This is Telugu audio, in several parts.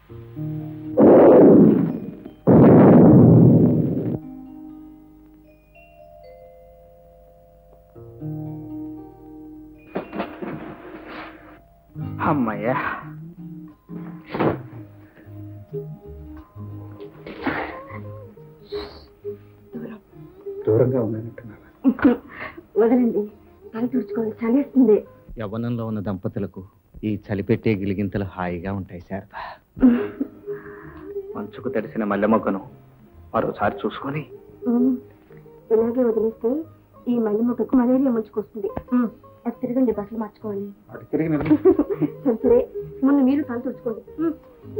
అమ్మయ్యా దూరంగా ఉన్నానంటున్నాను వదలండి తల తుడుచుకోవాలి చలేస్తుంది యవ్వనంలో ఉన్న దంపతులకు ఈ చలిపెట్టే గిలిగింతలు హాయిగా ఉంటాయి శారద మంచుకు తడిసిన మల్లె మొగ్గను మరోసారి చూసుకొని ఉమ్, ఇలాగే వదిలేస్తే ఈ మళ్ళీ మొక్కకు మలేరియా ముంచుకొస్తుంది ఉమ్, అది తిరగండి బట్టలు మార్చుకోవాలి అటు తిరిగి నిలబడి. సరే సరే ముందు మీరు తల తుడుచుకోండి ఉమ్.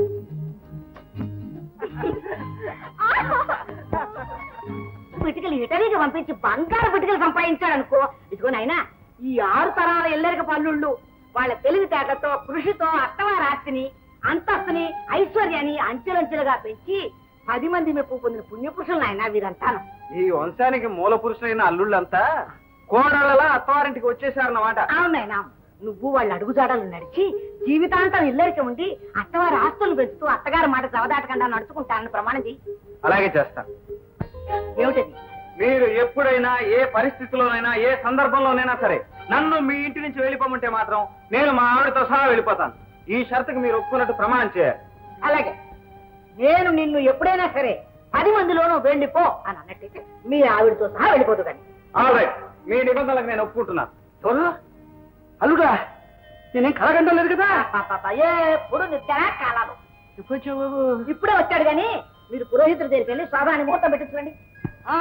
పిటికలు ఇటలీకి పంపించి బంగారు పిటికలు సంపాదించాడు అనుకో ఇదిగో నాయనా ఈ ఆరు తరాల ఎల్లరిక పల్లుళ్ళు వాళ్ళ తెలివితేటలతో కృషితో అత్తవారి ఆస్తిని అంతస్తుని ఐశ్వర్యాన్ని అంచెలంచెలుగా పెంచి పది మంది మెప్పు పొందిన పుణ్యపురుషులు నాయన వీరంతాను ఈ వంశానికి మూల పురుషులైన అల్లుళ్ళంతా కోడళ్ళలా అత్తవారింటికి వచ్చేసారన్నమాట అవునాయనా నువ్వు వాళ్ళ అడుగుజాడలు నడిచి జీవితాంతం ఇల్లరికి ఉండి అత్తవారి ఆస్తులు పెంచుతూ అత్తగారి మాట చవదాటకుండా నడుచుకుంటానని ప్రమాణం చెయ్యి అలాగే చేస్తాను ఏమిటది మీరు ఎప్పుడైనా ఏ పరిస్థితిలోనైనా ఏ సందర్భంలోనైనా సరే నన్ను మీ ఇంటి నుంచి వెళ్ళిపోమంటే మాత్రం నేను మా ఆవిడతో సహా వెళ్ళిపోతాను ఈ షరతుకు మీరు ఒప్పుకున్నట్టు ప్రమాణం చేయాలి అలాగే నేను నిన్ను ఎప్పుడైనా సరే పది మందిలోనూ వెళ్ళిపో అని అన్నట్టయితే మీ ఆవిడతో సహా వెళ్ళిపోదు కానీ ఆల్ రైట్ మీ నిబంధనలకు నేను ఒప్పుకుంటున్నాను చూడు అల్లుడా నేనేం కలగండం లేదు కదా ఎప్పుడు నిత్యా కాలాలు ఇప్పుడే వచ్చాడు కానీ మీరు పురోహితుల దగ్గరికి వెళ్ళి స్వాభాన్ని ముహూర్తం పెట్టించండి ఆ,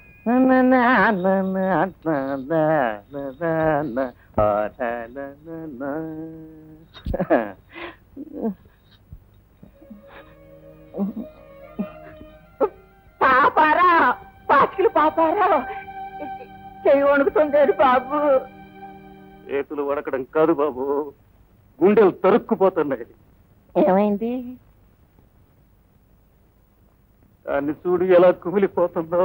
పాపారా పాచికలు పాపారా చెయ్యి వణుకుతుంది బాబు చేతులు వడకడం కాదు బాబు గుండెలు తరుక్కుపోతున్నాయి ఏమైంది దాన్ని చూడు ఎలా కుమిలిపోతుందో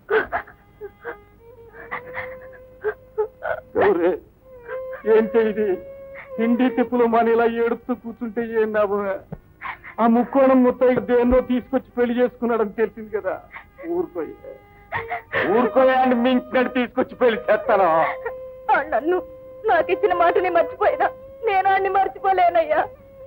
గౌరే ఏం చెయ్యి తిండి తిప్పులు మన ఇలా ఏడుస్తూ కూర్చుంటే ఏం లాభమే ఆ ముక్కోణం ముత్తయ్య దేన్నో తీసుకొచ్చి పెళ్లి చేసుకున్నాడని తెలిసింది కదా ఊరుకోయి ఊరుకోయాన్ని మించినట్టు తీసుకొచ్చి పెళ్లి చేస్తాను నన్ను నాకు ఇచ్చిన మాటని మర్చిపోయినా నేను అన్ని మర్చిపోలేనయ్యా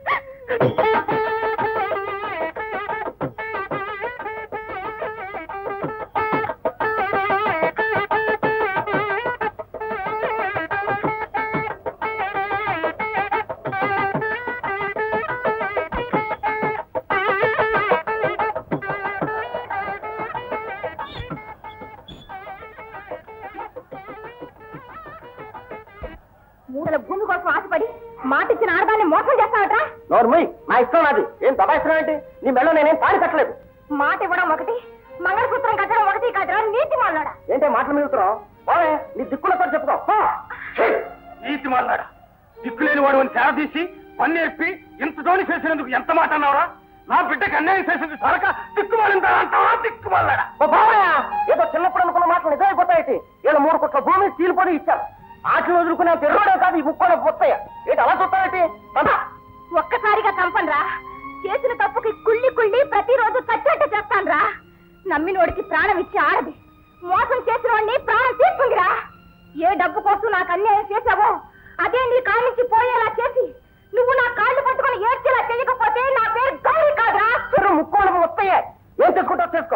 మూడల భూమి కోసం ఆశపడి మాట ఇచ్చిన ఆడదాన్ని మోసం చేస్తావట్రా నోర్మయ్ నా ఇష్టం నాది ఏం దబాయిస్తున్నావు ఏంటి నీ మెళ్ళో నేనేం తాడి కట్టలేదు మాట ఇవ్వడం ఒకటి మంగళసూత్రం కట్టడం ఒకటి కాదురా నీతి మాట్లాడా ఏంటే మాటలు మిగులుతున్నావు బావే నీ దిక్కులతో చెప్పుకో నీతి మాట్లాడా దిక్కులేని వాడు అని తేడా తీసి పని నేర్పి ఇంత జోలి చేసినందుకు ఎంత మాట అన్నావురా నా బిడ్డకి అన్యాయం చేసింది సరక దిక్కుమాలిందా అంటావా దిక్కుమాలాడా ఏదో చిన్నప్పుడు అనుకున్న మాటలు నిజమైపోతాయి వీళ్ళ మూడు కుట్ల భూమి చీలిపోయి ఇచ్చారు ఆటలు వదులుకునే తెరుడే కాదు ఈ ముక్కోడ పోతాయి ఏంటి అలా చూస్తావేంటి ఒక్కసారిగా చంపండ్రా చేసిన తప్పుకి కుళ్ళి కుళ్ళి ప్రతిరోజు చచ్చినట్టు చేస్తాన్రా నమ్మినోడికి ప్రాణం ఇచ్చి ఆడది మోసం చేసిన వాడిని ప్రాణం తీసుకుందిరా ఏ డబ్బు కోసం నాకు అన్యాయం చేశావో అదే నీ కాళ్ళ నుంచి పోయేలా చేసి నువ్వు నా కాళ్ళు పట్టుకొని ఏడ్చేలా చేయకపోతే నా పేరు గౌరీ కాదురా ముక్కోడ వస్తాయే ఏం చేసుకుంటావు చేసుకో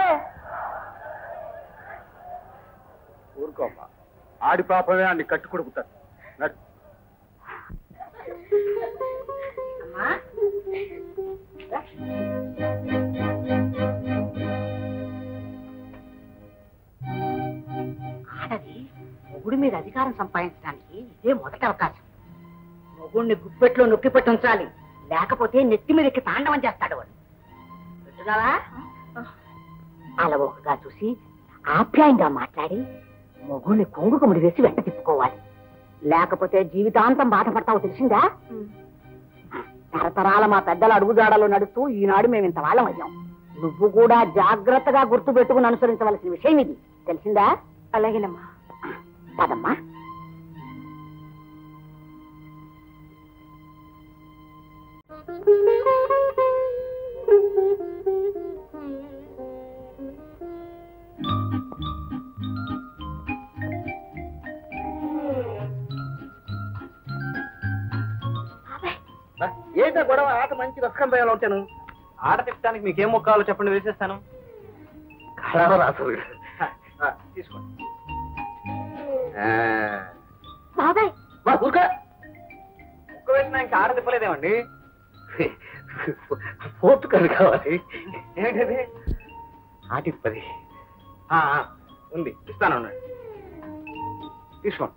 ఊరుకోమ్మా ఆడి పాపమే అన్ని కట్టు కొడుకుతారు నడు. అమ్మా ఆడది మొగుడి మీద అధికారం సంపాదించడానికి ఇదే మొదటి అవకాశం మొగుడిని గుప్పెట్లో నొక్కి పెట్టి ఉంచాలి లేకపోతే నెత్తి మీదకి తాండవం చేస్తాడు వాడు వింటున్నావా అలవోకగా చూసి ఆప్యాయంగా మాట్లాడి మొగుడిని కొంగుకు ముడి వేసి వెంట తిప్పుకోవాలి లేకపోతే జీవితాంతం బాధపడతావు తెలిసిందా తరతరాల మా పెద్దల అడుగుజాడలో నడుస్తూ ఈనాడు మేము ఇంత వాళ్ళం అయ్యాం నువ్వు కూడా జాగ్రత్తగా గుర్తు పెట్టుకుని అనుసరించవలసిన విషయం ఇది తెలిసిందా అలాగేనమ్మా పదమ్మా ఏంటో గొడవ ఆట మంచి రసకం పోయాలో ఉంటాను ఆట తిప్పడానికి మీకేం మొక్కాలో చెప్పండి వేసేస్తాను కళారాసు తీసుకోండి బాబాయ్ ఊరుక ఒక్క వేసినా ఇంకా ఆట తిప్పలేదేమండి పోర్టు కళ్ళు కావాలి ఏంటది ఆటిప్పది ఆ, ఆ, ఉంది ఇస్తాను ఉండండి. తీసుకోండి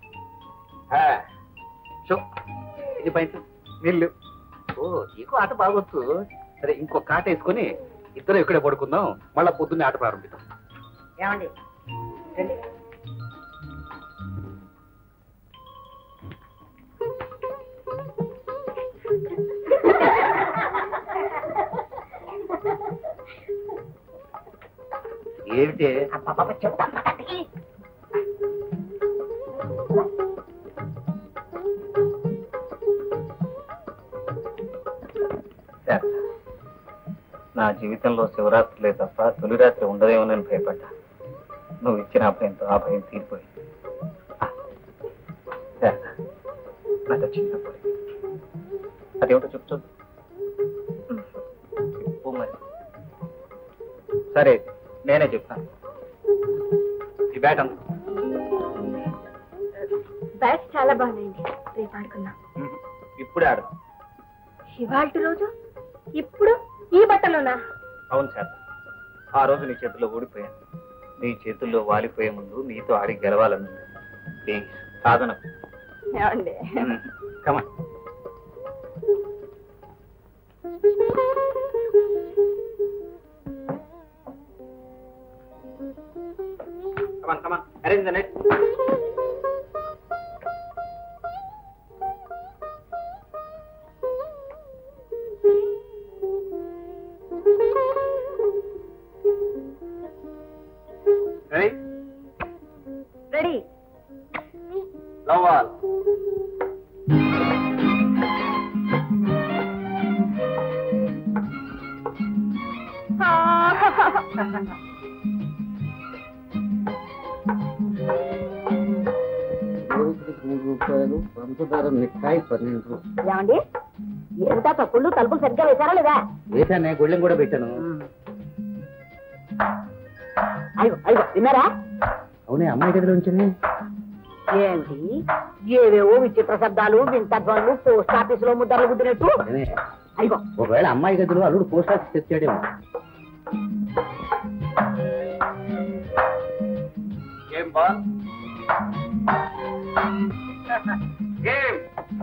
సో ఇది పైన నీళ్ళు ఓ నీకు ఆట బాగొచ్చు సరే ఇంకొక ఆట వేసుకొని ఇద్దరు ఇక్కడే పడుకుందాం మళ్ళా పొద్దున్నే ఆట ప్రారంభిద్దాం ఏమండి రండి. ఏమిటి అబ్బబ్బబ్బ, చెప్తాను పదండి. సార్, నా జీవితంలో శివరాత్రులే తప్ప తొలి రాత్రి ఉండదేమోనని భయపడ్డా నువ్వు ఇచ్చిన అభయంతో ఆ భయం తీరిపోయింది ఆ, సార్, నాతో చిన్నప్పుడు అదేమిటో చెప్పు చూద్దాం. చెప్పు మరి సరే నేనే చెప్తాను ఈ బ్యాట్ అంత బ్యాట్ చాలా బాగున్నాయండి రేపు ఆడుకుందాం ఇప్పుడే ఆడదాం ఇవాళ రోజు ఇప్పుడు ఈ బట్టలోనా అవును సార్ ఆ రోజు నీ చేతిలో ఓడిపోయాను నీ చేతుల్లో వాలిపోయే ముందు నీతో ఆడి గెలవాలని ప్లీజ్ సాధన ఏమండి come on come on come on arrange the net ready ready love all మూడు రూపాయలు పంచదార మిఠాయి పన్నెండు ఏమండి ఏమిటా తప్పులు తలుపులు సరిగ్గా వేశారా లేదా వేసానే గొళ్ళెం కూడా పెట్టాను అయ్యో అయ్యో విన్నారా అవునే అమ్మాయి గదిలో ఉంచని ఏంటి ఏవేవో విచిత్ర శబ్దాలు వింత ధ్వనులు పోస్ట్ ఆఫీస్ లో ముద్దర్లు గుద్దినట్టు అయ్యో ఒకవేళ అమ్మాయి గదిలో అల్లుడు పోస్ట్ ఆఫీస్ తెచ్చాడేమో గేమ్ బాల్ గేమ్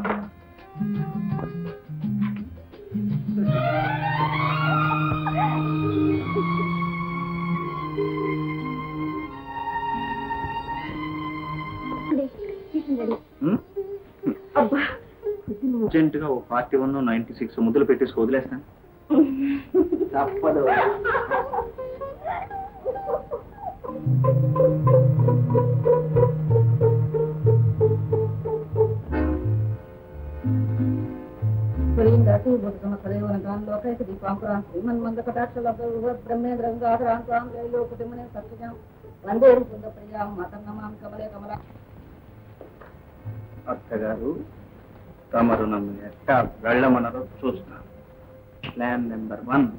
అబ్బా అర్జెంట్ గా O forty one ninety six ముద్దులు పెట్టేసి వదిలేస్తాను తప్పదు అత్తగారు తమరు నన్ను ఎట్టా వెళ్ళమన్నారో చూస్తాను ప్లాన్ నెంబర్ వన్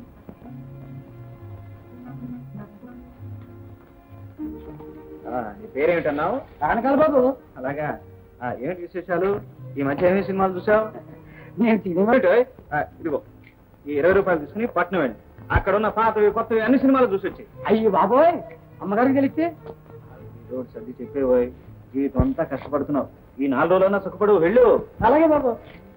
నీ పేరేమిటన్నావు ఆనకాల బాబు అలాగా ఆ, ఏమిటి విశేషాలు ఈ మధ్య ఏమి సినిమాలు చూసావు నేను సినిమా ఇదిగో ఈ ఇరవై రూపాయలు తీసుకుని పట్నం వెళ్ళి అక్కడ ఉన్న పాతవి కొత్తవి అన్ని సినిమాలు చూసి వచ్చి అయ్యి బాబోయ్ అమ్మగారికి తెలిస్తే రోడ్ సర్ది చెప్పేవోయ్ జీవితం అంతా కష్టపడుతున్నావు ఈ నాలుగు రోజులన్నా సుఖపడు వెళ్ళు అలాగే బాబు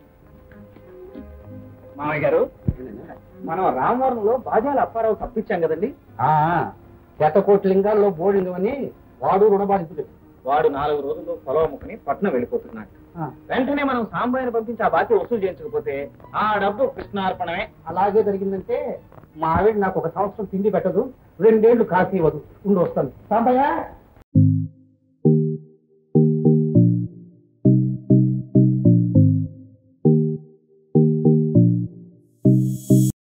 మామయ్య గారు మనం రామవరంలో బాజాల అప్పారావు తప్పించాం కదండి శతకోటి లింగాల్లో బోర్డింగ్ అని వాడు రుణబాధితుడు వాడు నాలుగు రోజుల్లో పొలం అమ్ముకుని పట్నం వెళ్ళిపోతున్నాడు వెంటనే మనం సాంబాయిని పంపించి ఆ బాకీ వసూలు చేయించకపోతే ఆ డబ్బు కృష్ణార్పణమే అలాగే జరిగిందంటే మా ఆవిడ నాకు ఒక సంవత్సరం తిండి పెట్టదు రెండేళ్లు కాఫీ ఇవ్వదు ఉండి వస్తాను సాంబయ్య